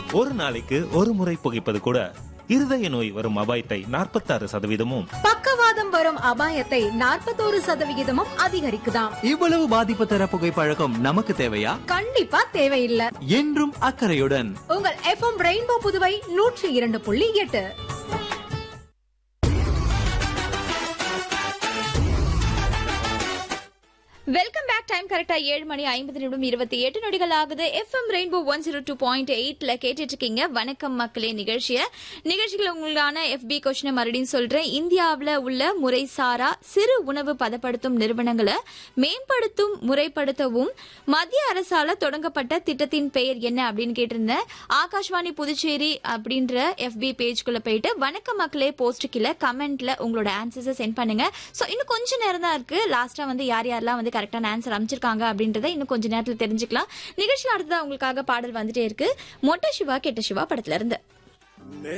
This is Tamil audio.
ஒரு நாளைக்கு ஒரு முறை புகைப்பது கூட இருதய நோய் வரும் அபாயத்தை நாற்பத்தாறு சதவீதமும் பக்கவாதம் வரும் அபாயத்தை நாற்பத்தோரு சதவிகிதமும் அதிகரிக்குதாம் இவ்வளவு பாதிப்பு தர புகைப்பழக்கம் நமக்கு தேவையா கண்டிப்பா தேவையில்லை என்றும் அக்கறையுடன் உங்கள் எஃப்எம் ரெயின்போ புதுவை நூற்றி இரண்டு புள்ளி எட்டு வெல்கம் பேக் டைம் கரெக்டா ஏழு மணி ஐம்பது நிமிடம் இருபத்தி எட்டு நொடிகள் ஆகுது FM rainbow one zero two point எயிட்ல கேட்டுட்டு இருக்கீங்க வணக்கம் மக்களே நிகழ்ச்சிய நிகழ்ச்சிகள் உங்களுக்கான எஃபி கொஸ்டினை மறுபடியும் சொல்றேன் இந்தியாவில் உள்ள முறைசாரா சிறு உணவு பதப்படுத்தும் நிறுவனங்களை மேம்படுத்தும் முறைப்படுத்தவும் மத்திய அரசால தொடங்கப்பட்ட திட்டத்தின் பெயர் என்ன அப்படின்னு கேட்டிருந்தேன் ஆகாஷ்வாணி புதுச்சேரி அப்படின்ற எஃபி பேஜ்குள்ள போயிட்டு வணக்கம் மக்களே போஸ்ட் கீழே கமெண்ட்ல உங்களோட ஆன்சர்ஸை சென்ட் பண்ணுங்க ஸோ இன்னும் கொஞ்ச நேரம் தான் இருக்கு லாஸ்டா வந்து யார் யாரெல்லாம் வந்து கரெக்டான ஆன்சர் அமைச்சிருக்காங்க அப்படின்றத இன்னும் கொஞ்ச நேரத்தில் தெரிஞ்சுக்கலாம் நிகழ்ச்சியில் அடுத்ததா உங்களுக்காக பாடல் வந்துட்டே இருக்கு மொட்டை சிவா கெட்ட சிவா படத்துல இருந்து